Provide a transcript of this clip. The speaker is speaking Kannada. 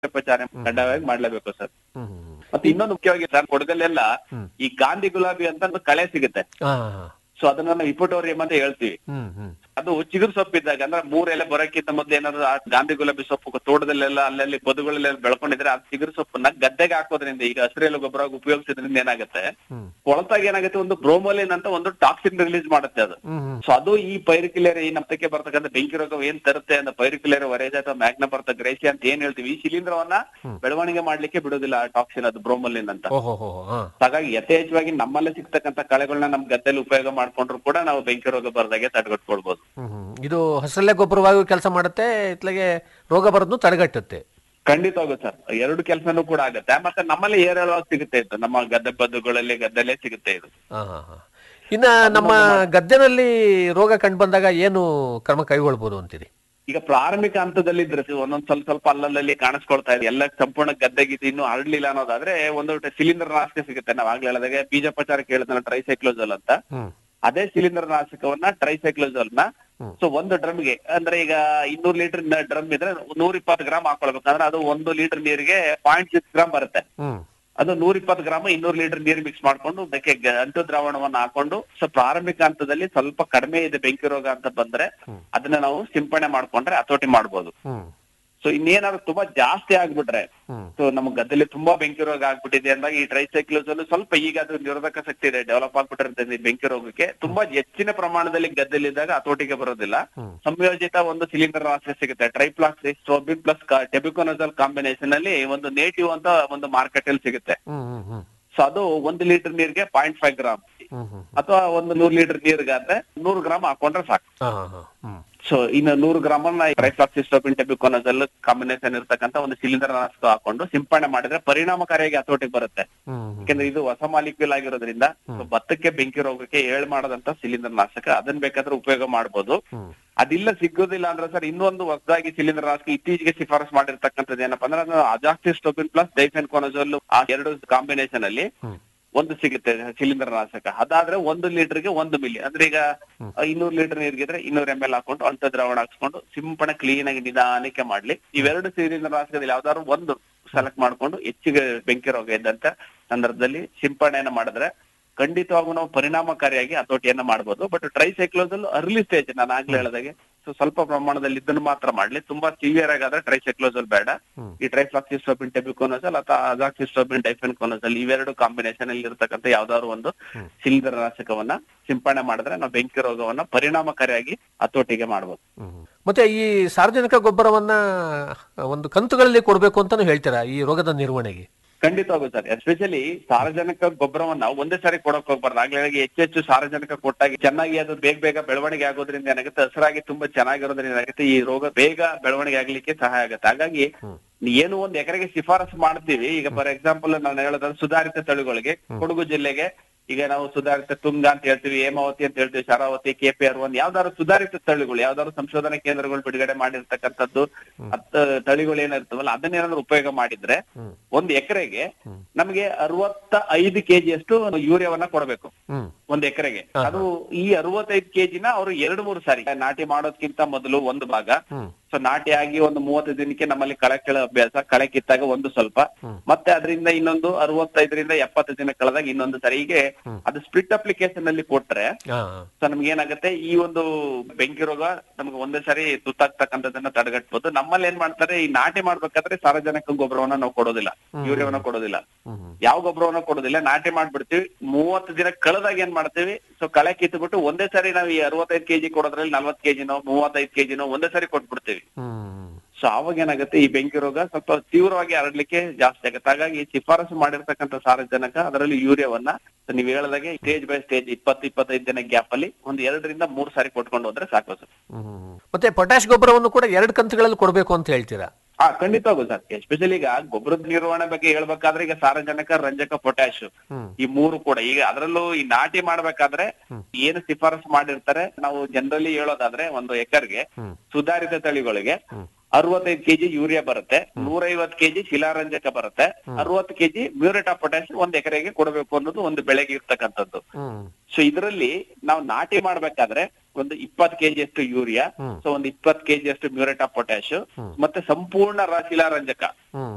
ಉಪಚಾರ ಕಡ್ಡಾಯವಾಗಿ ಮಾಡ್ಲೇಬೇಕು ಸರ್ ಹ್ಮ್ ಹ್ಮ್ ಮತ್ತೆ ಇನ್ನೊಂದು ಮುಖ್ಯವಾಗಿ ಸರ್ ಕೊಡಗಲ್ಲೆಲ್ಲ ಹ್ಮ್. ಈ ಗಾಂಧಿ ಗುಲಾಬಿ ಅಂತ ಒಂದು ಕಳೆ ಸಿಗುತ್ತೆ ಹಾ ಹಾ ಸೊ ಅದನ್ನ ನಾವು ಇಪೋಟೋರಿಯಂ ಅಂತ ಹೇಳ್ತೀವಿ ಹ್ಮ್ ಹ್ಮ್ ಅದು ಚಿಗುರು ಸೊಪ್ಪು ಇದ್ದಾಗ ಅಂದ್ರೆ ಮೂರ್ ಎಲೆ ಬರೋಕ್ಕಿಂತ ಮೊದ್ಲು ಏನಾದ್ರು ಆ ಗಾಂಧಿ ಗುಲಾಬಿ ಸೊಪ್ಪು ತೋಟದಲ್ಲೆಲ್ಲ ಅಲ್ಲಲ್ಲಿ ಬದುಗಳಲ್ಲೆಲ್ಲ ಬೆಳ್ಕೊಂಡಿದ್ರೆ ಆ ಚಿಗುರು ಸೊಪ್ಪನ್ನ ಗದ್ದೆಗೆ ಹಾಕೋದ್ರಿಂದ ಈಗ ಹಸಿರೆಲೆ ಗೊಬ್ಬರ ಉಪಯೋಗಿಸೋದ್ರಿಂದ ಏನಾಗುತ್ತೆ ಹ್ಮ್ ಕೊಳತಾಗ ಏನಾಗುತ್ತೆ ಒಂದು ಬ್ರೋಮೋಲಿನ್ ಅಂತ ಒಂದು ಟಾಕ್ಸಿನ್ ರಿಲೀಸ್ ಮಾಡುತ್ತೆ ಅದು ಹ್ಮ್ ಹ್ಮ್ ಸೊ ಅದು ಈ ಪೈರಿಕ್ಯುಲೇರ್ ಈ ನಮ್ತಕ್ಕೆ ಬರ್ತಕ್ಕಂಥ ಬೆಂಕಿ ರೋಗ ಏನ್ ತರುತ್ತೆ ಅಂತ ಪೈರಿಕ್ಯುಲೇರ್ ವರೇಜ್ ಅಥವಾ ಮ್ಯಾಗ್ನ ಬರ್ತ ಗ್ರೇಸಿ ಅಂತ ಏನ್ ಹೇಳ್ತೀವಿ ಈ ಶಿಲೀಂಧ್ರವನ್ನ ಹ್ಮ್. ಬೆಳವಣಿಗೆ ಮಾಡ್ಲಿಕ್ಕೆ ಬಿಡುದಿಲ್ಲ ಆ ಟಾಕ್ಸಿನ್ ಅದು ಬ್ರೋಮೋಲಿನ್ ಅಂತ ಓಹೋ ಹೋ ಹಾ ಹಾಗಾಗಿ ಯಥೇಚ್ಛವಾಗಿ ನಮ್ಮಲ್ಲೇ ಸಿಗ್ತಕ್ಕಂಥ ಕಳೆಗಳನ್ನ ನಮ್ ಗದ್ದೆಲಿ ಉಪಯೋಗ ಮಾಡ್ಕೊಂಡ್ರು ಕೂಡ ನಾವು ಬೆಂಕಿ ರೋಗ ಬರ್ದಾಗೆ ತಡೆಗಟ್ಕೊಳ್ಬಹುದು ಹ್ಮ್ ಹ್ಮ್ ಇದು ಹಸಿರಲ್ಲೇ ಗೊಬ್ಬರವಾಗಿ ಕೆಲಸ ಮಾಡುತ್ತೆ ಇತ್ಲಾಗೆ ರೋಗ ಬರೋದನ್ನು ತಡೆಗಟ್ಟುತ್ತೆ ಖಂಡಿತವಾಗೂ ಸರ್ ಎರಡು ಕೆಲಸನೂ ಕೂಡ ಆಗುತ್ತೆ ಮತ್ತೆ ನಮ್ಮಲ್ಲಿ ಏರಳವಾಗಿ ಸಿಗುತ್ತೆ ಇದು ನಮ್ಮ ಗದ್ದೆ ಬದುಗಳಲ್ಲಿ ಗದ್ದೆಲ್ಲೇ ಸಿಗುತ್ತೆ ಇದು ಹಾ ಹಾ ಹಾ ಇನ್ನ ನಮ್ಮ ಗದ್ದೆನಲ್ಲಿ ರೋಗ ಕಂಡು ಬಂದಾಗ ಏನು ಕ್ರಮ ಕೈಗೊಳ್ಬೋದು ಅಂತೀರಿ ಈಗ ಪ್ರಾರಂಭಿಕ ಹಂತದಲ್ಲಿ ಇದ್ರೆ ಸಿ- ಒಂದೊಂದ್ ಸ್ವಲ್ಪ ಸ್ವಲ್ಪ ಅಲ್ಲಲ್ಲಿ ಕಾಣಿಸ್ಕೊಳ್ತಾ ಇದೆ ಎಲ್ಲ ಸಂಪೂರ್ಣ ಗದ್ದೆಗಿದ್ದು ಇನ್ನೂ ಹರಡ್ಲಿಲ್ಲ ಅನ್ನೋದಾದ್ರೆ ಒಂದು ಸಿಲಿಂಡರ್ ನಾಶಕ ಸಿಗುತ್ತೆ ನಾವ್ ಆಗ್ಲೇ ಹೇಳಿದಾಗೆ ಬೀಜೋಪಚಾರಕ್ಕೆ ಹೇಳಿದ್ನಲ್ಲ ಟ್ರೈಸೈಕ್ಲೋಜಲ್ ಅಂತ ಹ್ಮ್ ಅದೇ ಸಿಲಿಂಡರ್ ನಾಶಕವನ್ನ ಟ್ರೈಸೈಕ್ಲೋಜಲ್ ನ ಹ್ಮ್. ಸೊ ಒಂದು ಡ್ರಮ್ಗೆ ಅಂದ್ರೆ ಈಗ ಇನ್ನೂರು ಲೀಟರ್ ಡ್ರಮ್ ಇದ್ರೆ ನೂರ ಇಪ್ಪತ್ತು ಗ್ರಾಮ್ ಹಾಕೊಳ್ಬೇಕಂದ್ರೆ ಅದು ಒಂದು ಲೀಟರ್ ನೀರಿಗೆ ಪಾಯಿಂಟ್ ಸಿಕ್ಸ್ ಗ್ರಾಮ್ ಬರುತ್ತೆ ಹ್ಮ್ ಅದು ನೂರ ಇಪ್ಪತ್ತು ಗ್ರಾಮ್ ಇನ್ನೂರು ಲೀಟರ್ ನೀರು ಮಿಕ್ಸ್ ಮಾಡ್ಕೊಂಡು ಅದಕ್ಕೆ ಗ- ಅಂಟು ದ್ರಾವಣವನ್ನ ಹಾಕೊಂಡು ಸೊ ಪ್ರಾರಂಭಿಕ ಹಂತದಲ್ಲಿ ಸ್ವಲ್ಪ ಕಡಿಮೆ ಇದೆ ಬೆಂಕಿ ರೋಗ ಅಂತ ಬಂದ್ರೆ ಹ್ಮ್. ಅದನ್ನ ನಾವು ಸಿಂಪಡಣೆ ಮಾಡ್ಕೊಂಡ್ರೆ ಹತೋಟಿ ಮಾಡ್ಬೋದು ಹ್ಮ್ ಸೊ ಇನ್ನೇನಾದ್ರು ತುಂಬಾ ಜಾಸ್ತಿ ಆಗ್ಬಿಟ್ರೆ ಹ್ಮ್ ಸೊ ನಮ್ಮ ಗದ್ದೆಲಿ ತುಂಬಾ ಬೆಂಕಿ ರೋಗ ಆಗ್ಬಿಟ್ಟಿದೆ ಅಂದಾಗ ಈ ಟ್ರೈಸೈಕ್ಲೋಸ್ ಸ್ವಲ್ಪ ಈಗ ಅದು ನಿರೋಧಕ ಶಕ್ತಿ ಇದೆ ಡೆವಲಪ್ ಆಗ್ಬಿಟ್ಟಿರುತ್ತೆ ಈ ಬೆಂಕಿ ರೋಗಕ್ಕೆ ತುಂಬಾ ಹೆಚ್ಚಿನ ಪ್ರಮಾಣದಲ್ಲಿ ಗದ್ದೆಲಿದ್ದಾಗ ಹತೋಟಿಗೆ ಬರೋದಿಲ್ಲ ಹ್ಮ್. ಸಂಯೋಜಿತ ಒಂದು ಸಿಲಿಂಡರ್ ರಾಶಿ ಸಿಗುತ್ತೆ ಟ್ರೈಪ್ಲಾಕ್ಸ್ ಸ್ಟ್ರೋಬಿನ್ ಪ್ಲಸ್ ಟೆಬಿಕೋನಜಲ್ ಕಾಂಬಿನೇಷನ್ ಅಲ್ಲಿ ಒಂದು ನೇಟಿವ್ ಅಂತ ಒಂದು ಮಾರ್ಕೆಟ್ ಅಲ್ಲಿ ಸಿಗುತ್ತೆ ಹ್ಮ್ ಹ್ಮ್ ಹ್ಮ್ ಸೊ ಅದು ಒಂದು ಲೀಟರ್ ನೀರಿಗೆ ಪಾಯಿಂಟ್ ಫೈವ್ ಗ್ರಾಮ್ ಹ್ಮ್ ಹ್ಮ್ ಅಥವಾ ಒಂದು ನೂರು ಲೀಟರ್ ನೀರಿಗಾದ್ರೆ ನೂರು ಗ್ರಾಮ್ ಹಾಕೊಂಡ್ರೆ ಸಾಕು ಹಾ ಹಾ ಹಾ ಹ್ಮ್ ಸೊ ಇನ್ನು ನೂರು ಗ್ರಾಮ್ ಅನ್ನ ಟ್ರೈಫ್ಲಾಕ್ಸಿಸ್ಟೋಪಿನ್ ಟೆಬಿಕೋನಜಲ್ ಕಾಂಬಿನೇಷನ್ ಇರ್ತಕ್ಕಂಥ ಒಂದು ಸಿಲಿಂಡರ್ ನಾಶಕ ಹಾಕೊಂಡು ಸಿಂಪಡಣೆ ಮಾಡಿದ್ರೆ ಪರಿಣಾಮಕಾರಿಯಾಗಿ ಹತೋಟಿಗೆ ಬರುತ್ತೆ ಹ್ಮ್ ಹ್ಮ್ ಯಾಕಂದ್ರೆ ಇದು ಹೊಸ ಮಾಲಿಕ್ಯೂಲ್ ಆಗಿರೋದ್ರಿಂದ so ಭತ್ತಕ್ಕೆ ಬೆಂಕಿ ರೋಗಕ್ಕೆ ಏಳ್ ಮಾಡದಂತ ಸಿಲಿಂಡರ್ ನಾಶಕ ಅದನ್ನ ಬೇಕಾದ್ರೆ ಉಪಯೋಗ ಮಾಡಬಹುದು ಹ್ಮ್ ಅದಿಲ್ಲ ಸಿಗೋದಿಲ್ಲ ಅಂದ್ರೆ ಸರ್ ಇನ್ನೊಂದು ಹೊಸದಾಗಿ ಸಿಲಿಂಡರ್ ನಾಶಕ ಇತ್ತೀಚೆಗೆ ಶಿಫಾರಸ್ ಮಾಡಿರ್ತಕ್ಕಂಥದ್ದು ಏನಪ್ಪಾ ಅಂದ್ರೆ ಅದು ಅಜಾಕ್ಸಿಸ್ಟೋಪಿನ್ ಪ್ಲಸ್ ಡೈಫೆನ್ ಕೊನಜೋಲ್ ಆ ಎರಡು ಕಾಂಬಿನೇಷನ್ ಅಲ್ಲಿ ಹ್ಮ್ ಒಂದು ಸಿಗುತ್ತೆ ಸಿಲಿಂಡರ್ ನಾಶಕ ಅದಾದ್ರೆ ಒಂದು ಲೀಟರ್ಗೆ ಒಂದು ಮಿಲಿ ಅಂದ್ರೆ ಈಗ ಇನ್ನೂರು ಲೀಟರ್ ನೀರ್ಗಿದ್ರೆ ಇನ್ನೂರು ಎಂ ಎಲ್ ಹಾಕೊಂಡು ಅಂತ ದ್ರಾವಣ ಹಾಕ್ಸ್ಕೊಂಡು ಸಿಂಪಡಣೆ ಕ್ಲೀನ್ ಆಗಿ ನಿಧಾನಕ್ಕೆ ಮಾಡ್ಲಿ ಇವೆರಡು ಸಿಲಿಂಡರ್ ನಾಶಕದಲ್ಲಿ ಯಾವ್ದಾದ್ರು ಒಂದು ಸೆಲೆಕ್ಟ್ ಮಾಡ್ಕೊಂಡು ಹೆಚ್ಚಿಗೆ ಬೆಂಕಿ ರೋಗ ಇದ್ದಂತ ಸಂದರ್ಭದಲ್ಲಿ ಸಿಂಪಡಣೆಯನ್ನ ಮಾಡಿದ್ರೆ ಖಂಡಿತವಾಗೂ ನಾವು ಪರಿಣಾಮಕಾರಿಯಾಗಿ ಹತೋಟಿಯನ್ನ ಮಾಡಬಹುದು ಬಟ್ ಟ್ರೈಸೈಕ್ಲೋಸಲ್ ಅರ್ಲಿ ಸ್ಟೇಜ್ ನಾನು ಆಗ್ಲೇ ಹೇಳಿದಾಗೆ ಸೊ ಸ್ವಲ್ಪ ಪ್ರಮಾಣದಲ್ಲಿ ಇದನ್ನು ಮಾತ್ರ ಮಾಡ್ಲಿ ತುಂಬಾ ಸಿವಿಯರ್ ಆಗಾದ್ರೆ ಟ್ರೈಸೈಕ್ಲೋಸಲ್ ಬೇಡ ಹ್ಮ್. ಈ ಟ್ರೈಫ್ಲಾಕ್ಸಿಸ್ಟೋಪಿನ್ ಟೆಬಿಕೋನಸಲ್ ಅಥವಾ ಅಜಾಕ್ಸಿಸ್ಟೋಪಿನ್ ಡೈಫೆನ್ಕೋನಸಲ್ ಇವೆರಡು ಕಾಂಬಿನೇಷನ್ ಅಲ್ಲಿ ಇರ್ತಕ್ಕಂಥ ಯಾವ್ದಾದ್ರು ಒಂದು ಸಿಲಿಂಡರ್ ನಾಶಕವನ್ನ ಸಿಂಪಡಣೆ ಮಾಡಿದ್ರೆ ನಾವು ಬೆಂಕಿ ರೋಗವನ್ನ ಪರಿಣಾಮಕಾರಿಯಾಗಿ ಹತೋಟಿಗೆ ಮಾಡಬಹುದು ಹ್ಮ್. ಮತ್ತೆ ಈ ಸಾರ್ವಜನಿಕ ಗೊಬ್ಬರವನ್ನ ಒಂದು ಕಂತುಗಳಲ್ಲಿ ಕೊಡ್ಬೇಕು ಅಂತಾನು ಹೇಳ್ತೀರಾ ಈ ರೋಗದ ನಿರ್ವಹಣೆಗೆ ಖಂಡಿತವಾಗೂ ಸರ್ ಎಸ್ಪೆಷಲಿ ಸಾರ್ವಜನಿಕ ಗೊಬ್ಬರವನ್ನ ಒಂದೇ ಸಾರಿ ಕೊಡಕ್ ಹೋಗ್ಬಾರ್ದು ಆಗ್ಲೇ ಹೆಚ್ಚು ಹೆಚ್ಚು ಸಾರ್ವಜನಿಕ ಕೊಟ್ಟಾಗ ಚೆನ್ನಾಗಿ ಅದು ಬೇಗ ಬೇಗ ಬೆಳವಣಿಗೆ ಆಗೋದ್ರಿಂದ ಏನಾಗುತ್ತೆ ಹಸಿರಾಗಿ ತುಂಬಾ ಚೆನ್ನಾಗಿರೋದ್ರಿಂದ ಏನಾಗುತ್ತೆ ಈ ರೋಗ ಬೇಗ ಬೆಳವಣಿಗೆ ಆಗ್ಲಿಕ್ಕೆ ಸಹಾಯ ಆಗುತ್ತೆ ಹಾಗಾಗಿ ಹ್ಮ್. ಏನು ಒಂದ್ ಎಕರೆಗೆ ಶಿಫಾರಸು ಮಾಡ್ತೀವಿ ಈಗ ಫಾರ್ ಎಕ್ಸಾಂಪಲ್ ನಾನು ಹೇಳೋದಾದ್ರೆ ಸುಧಾರಿತ ತಳಿಗಳಿಗೆ ಕೊಡಗು ಜಿಲ್ಲೆಗೆ ಈಗ ನಾವು ಸುಧಾರಿತ ತುಂಗ ಅಂತ ಹೇಳ್ತೀವಿ ಹೇಮಾವತಿ ಅಂತ ಹೇಳ್ತೀವಿ Sharavathi K P R one ಯಾವ್ದಾದ್ರು ಸುಧಾರಿತ ತಳಿಗಳು ಯಾವ್ದಾದ್ರು ಸಂಶೋಧನಾ ಕೇಂದ್ರಗಳು ಬಿಡುಗಡೆ ಮಾಡಿರ್ತಕ್ಕಂಥದ್ದು ಅತ್ತ ತಳಿಗಳು ಏನಿರ್ತವಲ್ಲ ಅದನ್ನೇನಾದ್ರು ಉಪಯೋಗ ಮಾಡಿದ್ರೆ ಹ್ಮ್. ಒಂದ್ ಎಕರೆಗೆ ನಮಗೆ ಅರವತ್ತ ಐದು ಕೆಜಿ ಅಷ್ಟು ಯೂರಿಯಾವನ್ನ ಕೊಡಬೇಕು ಹ್ಮ್ ಒಂದ್ ಎಕರೆಗೆ ಅದು ಈ ಅರವತ್ತೈದು ಕೆಜಿನ ಅವರು ಎರಡು ಮೂರು ಸಾರಿ ನಾಟಿ ಮಾಡೋದ್ಕಿಂತ ಮೊದಲು ಒಂದು ಭಾಗ ಹ್ಮ್ ಸೊ ನಾಟಿ ಆಗಿ ಒಂದು ಮೂವತ್ತು ದಿನಕ್ಕೆ ನಮ್ಮಲ್ಲಿ ಕಳೆ ಕೀಳೋ ಅಭ್ಯಾಸ ಕಳೆ ಕಿತ್ತಾಗ ಒಂದು ಸ್ವಲ್ಪ ಹ್ಮ್. ಮತ್ತೆ ಅದರಿಂದ ಇನ್ನೊಂದು ಅರವತ್ತೈದರಿಂದ ಎಪ್ಪತ್ತು ದಿನ ಕಳೆದಾಗ ಇನ್ನೊಂದು ಸರಿ ಹೀಗೆ ಅದು ಸ್ಪ್ಲಿಟ್ ಅಪ್ಲಿಕೇಶನ್ ಅಲ್ಲಿ ಕೊಟ್ರೆ ಹಾ ಸೊ ನಮ್ಗೆ ಏನಾಗುತ್ತೆ ಈ ಒಂದು ಬೆಂಕಿ ರೋಗ ನಮ್ಗೆ ಒಂದೇ ಸಾರಿ ತುತ್ತಾಗ್ತಕ್ಕಂಥದ್ದನ್ನ ತಡೆಗಟ್ಬೋದು ನಮ್ಮಲ್ಲಿ ಏನ್ ಮಾಡ್ತಾರೆ ಈ ನಾಟಿ ಮಾಡ್ಬೇಕಾದ್ರೆ ಸಾರ್ವಜನಿಕ ಗೊಬ್ಬರವನ್ನ ನಾವು ಕೊಡೋದಿಲ್ಲ ಯೂರಿಯಾವನ್ನ ಕೊಡೋದಿಲ್ಲ ಹ್ಮ್ ಹ್ಮ್ ಯಾವ ಗೊಬ್ಬರವನ್ನ ಕೊಡೋದಿಲ್ಲ ನಾಟಿ ಮಾಡ್ಬಿಡ್ತೀವಿ ಮೂವತ್ತು ದಿನ ಕಳೆದಾಗ ಏನ್ ಮಾಡ್ತೀವಿ ಸೊ ಕಳೆ ಕಿತ್ಬಿಟ್ಟು ಒಂದೇ ಸಾರಿ ನಾವು ಈ ಅರವತ್ತೈದು ಕೆಜಿ ಕೊಡೋದ್ರಲ್ಲಿ ನಲ್ವತ್ತು ಕೆಜಿನೋ ಮೂವತ್ತೈದು ಕೆಜಿನೋ ಒಂದೇ ಸಾರಿ ಕೊಟ್ಬಿಡ್ತೀವಿ ಹ್ಮ್ ಸೊ ಅವಾಗ ಏನಾಗುತ್ತೆ ಈ ಬೆಂಕಿ ರೋಗ ಸ್ವಲ್ಪ ತೀವ್ರವಾಗಿ ಹರಡ್ಲಿಕ್ಕೆ ಜಾಸ್ತಿ ಆಗುತ್ತೆ ಹಾಗಾಗಿ ಶಿಫಾರಸು ಮಾಡಿರ್ತಕ್ಕಂಥ ಸಾರಜನಕ ಅದರಲ್ಲಿ ಯೂರಿಯಾವನ್ನ so ನೀವ್ ಹೇಳ್ದಾಗೆ ಸ್ಟೇಜ್ ಬೈ ಸ್ಟೇಜ್ ಇಪ್ಪತ್ತು ಇಪ್ಪತ್ತೈದು ದಿನ ಗ್ಯಾಪ್ ಅಲ್ಲಿ ಒಂದು ಎರಡರಿಂದ ಮೂರು ಸಾರಿ ಕೊಟ್ಕೊಂಡು ಹೋದ್ರೆ ಸಾಕು ಸರ್ ಹ್ಮ್. ಮತ್ತೆ ಪೊಟ್ಯಾಶ್ ಗೊಬ್ಬರವನ್ನು ಕೂಡ ಎರಡು ಕಂತುಗಳಲ್ಲಿ ಕೊಡಬೇಕು ಅಂತ ಹೇಳ್ತೀರಾ ಹಾ ಖಂಡಿತವಾಗೂ ಸರ್ ಎಸ್ಪೆಷಲಿ ಈಗ ಗೊಬ್ಬರದ ನಿರ್ವಹಣೆ ಬಗ್ಗೆ ಹೇಳ್ಬೇಕಾದ್ರೆ ಈಗ ಸಾರಜನಕ ರಂಜಕ ಪೊಟ್ಯಾಶ್ ಹ್ಮ್ ಈ ಮೂರು ಕೂಡ ಈಗ ಅದರಲ್ಲೂ ಈ ನಾಟಿ ಮಾಡ್ಬೇಕಾದ್ರೆ ಏನು ಶಿಫಾರಸು ಮಾಡಿರ್ತಾರೆ ನಾವು ಜನರಲಿ ಹೇಳೋದಾದ್ರೆ ಒಂದು ಎಕರ್ಗೆ ಹ್ಮ್. ಸುಧಾರಿತ ತಳಿಗಳಿಗೆ ಹ್ಮ್. ಅರವತ್ತೈದು ಕೆಜಿ ಯೂರಿಯಾ ಬರುತ್ತೆ ನೂರೈವತ್ತು ಕೆಜಿ ಶಿಲಾರಂಜಕ ಬರುತ್ತೆ ಅರವತ್ತು ಕೆಜಿ ಮ್ಯೂರೇಟ್ ಆಫ್ ಪೊಟ್ಯಾಶ್ ಒಂದ್ ಎಕರೆಗೆ ಕೊಡಬೇಕು ಅನ್ನೋದು ಒಂದು ಬೆಳೆಗೆ ಇರ್ತಕ್ಕಂಥದ್ದು ಹ್ಮ್ ಸೊ ಇದರಲ್ಲಿ ನಾವು ನಾಟಿ ಮಾಡ್ಬೇಕಾದ್ರೆ ಒಂದು ಇಪ್ಪತ್ ಕೆಜಿ ಅಷ್ಟು ಯೂರಿಯಾ ಹ್ಮ್. ಸೊ ಒಂದು ಇಪ್ಪತ್ ಕೆಜಿ ಅಷ್ಟು ಮ್ಯೂರೇಟ್ ಆಫ್ ಪೊಟ್ಯಾಶ್ ಮತ್ತೆ ಸಂಪೂರ್ಣ ರ- ಶಿಲಾರಂಜಕ ಹ್ಮ್